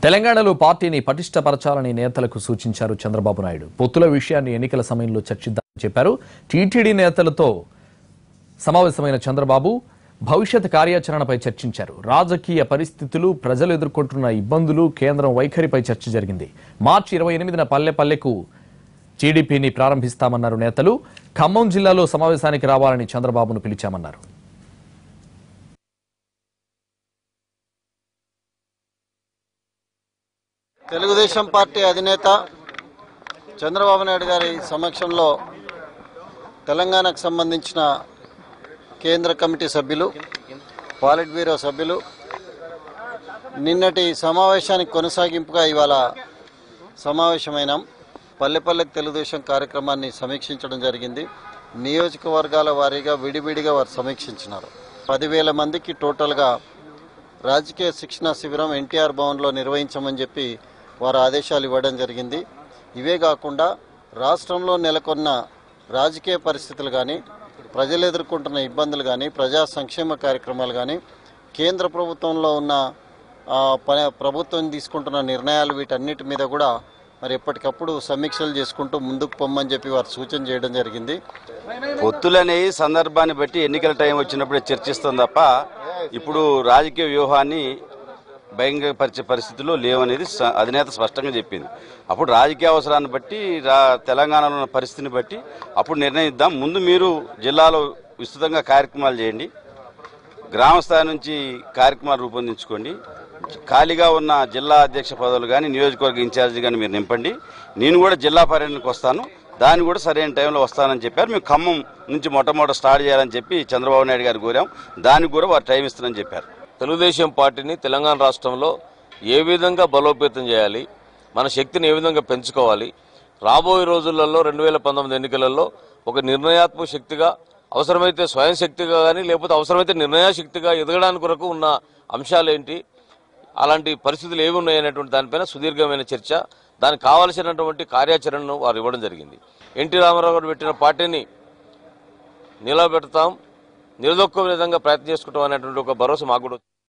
తెలంగాణలో పార్టీని పటిష్టపరచాలని నేతలకు సూచించారు చంద్రబాబు నాయుడు పొత్తుల విషయాన్ని ఎన్నికల సమయంలో చర్చిద్దామని చెప్పారు టీటీడీ నేతలతో సమావేశమైన చంద్రబాబు భవిష్యత్ కార్యాచరణపై చర్చించారు రాజకీయ పరిస్థితులు ప్రజలు ఎదుర్కొంటున్న ఇబ్బందులు కేంద్రం వైఖరిపై చర్చ జరిగింది మార్చి ఇరవై ఎనిమిదిన పల్లె పల్లెకు టీడీపీని ప్రారంభిస్తామన్నారు నేతలు ఖమ్మం జిల్లాలో సమావేశానికి రావాలని చంద్రబాబును పిలిచామన్నారు తెలుగుదేశం పార్టీ అధినేత చంద్రబాబు నాయుడు గారి సమక్షంలో తెలంగాణకు సంబంధించిన కేంద్ర కమిటీ సభ్యులు పాలిట్ బ్యూరో సభ్యులు నిన్నటి సమావేశానికి కొనసాగింపుగా ఇవాళ సమావేశమైనాం పల్లెపల్లెకి తెలుగుదేశం కార్యక్రమాన్ని సమీక్షించడం జరిగింది నియోజకవర్గాల వారీగా విడివిడిగా వారు సమీక్షించినారు పదివేల మందికి టోటల్గా రాజకీయ శిక్షణ శిబిరం ఎన్టీఆర్ భవన్లో నిర్వహించమని చెప్పి వారు ఆదేశాలు ఇవ్వడం జరిగింది ఇవే కాకుండా రాష్ట్రంలో నెలకొన్న రాజకీయ పరిస్థితులు కానీ ప్రజలు ఎదుర్కొంటున్న ఇబ్బందులు కానీ ప్రజా సంక్షేమ కార్యక్రమాలు కానీ కేంద్ర ప్రభుత్వంలో ఉన్న ఆ, ప- ప్రభుత్వం తీసుకుంటున్న నిర్ణయాలు వీటన్నిటి మీద కూడా మరి ఎప్పటికప్పుడు సమీక్షలు చేసుకుంటూ ముందుకు పొమ్మని చెప్పి వారు సూచన చేయడం జరిగింది పొత్తులనేవి సందర్భాన్ని బట్టి ఎన్నికల టైం వచ్చినప్పుడే చర్చిస్తాం తప్ప ఇప్పుడు రాజకీయ వ్యూహాన్ని భయంకరపరిచే పరిస్థితుల్లో లేవనేది స- అధినేత స్పష్టంగా చెప్పింది అప్పుడు రాజకీయ అవసరాన్ని బట్టి రా తెలంగాణలో ఉన్న పరిస్థితిని బట్టి అప్పుడు నిర్ణయిద్దాం ముందు మీరు జిల్లాలో విస్తృతంగా కార్యక్రమాలు చేయండి గ్రామ స్థాయి నుంచి కార్యక్రమాలు రూపొందించుకోండి ఖాళీగా ఉన్న జిల్లా అధ్యక్ష పదవులు కానీ నియోజకవర్గ ఇన్ఛార్జి కానీ మీరు నింపండి నేను కూడా జిల్లా పర్యటనకు వస్తాను దాన్ని కూడా సరైన టైంలో వస్తానని చెప్పారు మేము ఖమ్మం నుంచి మొట్టమొదటి స్టార్ట్ చేయాలని చెప్పి చంద్రబాబు నాయుడు గారు కోరాం దానికి కూడా వారు టైం ఇస్తానని చెప్పారు తెలుగుదేశం పార్టీని తెలంగాణ రాష్ట్రంలో ఏ విధంగా బలోపేతం చేయాలి మన శక్తిని ఏ విధంగా పెంచుకోవాలి రాబోయే రోజులలో రెండు వేల పంతొమ్మిది ఎన్నికలలో ఒక నిర్ణయాత్మక శక్తిగా అవసరమైతే స్వయం శక్తిగా కానీ లేకపోతే అవసరమైతే నిర్ణయ శక్తిగా ఎదగడానికి కొరకు ఉన్న అంశాలు ఏంటి అలాంటి పరిస్థితులు ఏమి ఉన్నాయనేటువంటి దానిపైన సుదీర్ఘమైన చర్చ దానికి కావాల్సినటువంటి కార్యాచరణను వారు ఇవ్వడం జరిగింది ఎన్టీ రామారావు గారు పెట్టిన పార్టీని నిలబెడతాం నిలదొక్క విధంగా ప్రయత్నం చేసుకుంటాం అనేటువంటి ఒక భరోసా మాకు కూడా